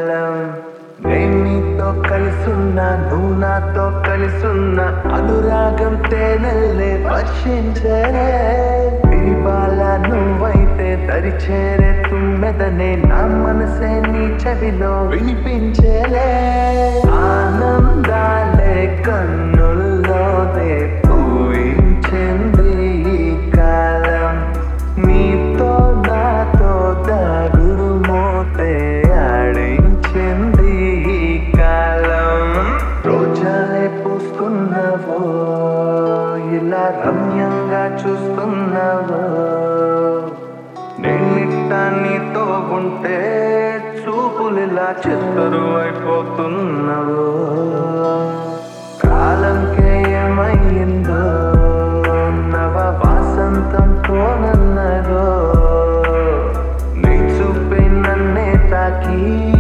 కాలం నేను నీతో కలిసున్నా నువ్వు నాతో కలిసున్నా అనురాగం తేనెల్లే వర్షించలే విరిపాల నువ్వైతే దరిచేరే తుమ్మెదనే నా మనసే నీ చెవిలో వినిపించలే ఆనందాలే కన్నుల్లోనే పూయించింది ఈ కాలం నీతో నాతో దాగుడు మోతే ఆడించింది ఈ కాలం రోజాలే పూస్తున్నావో ఇలా రమ్యంగా చూస్తున్నావో నేనిట్ట నీతో ఉంటే చూపులిలా చెత్తరు అయిపోతున్నావు కాలంకే ఏమయ్యిందో నవ వాసంతంతో నన్నదో నీ చూపే నన్నే తాకి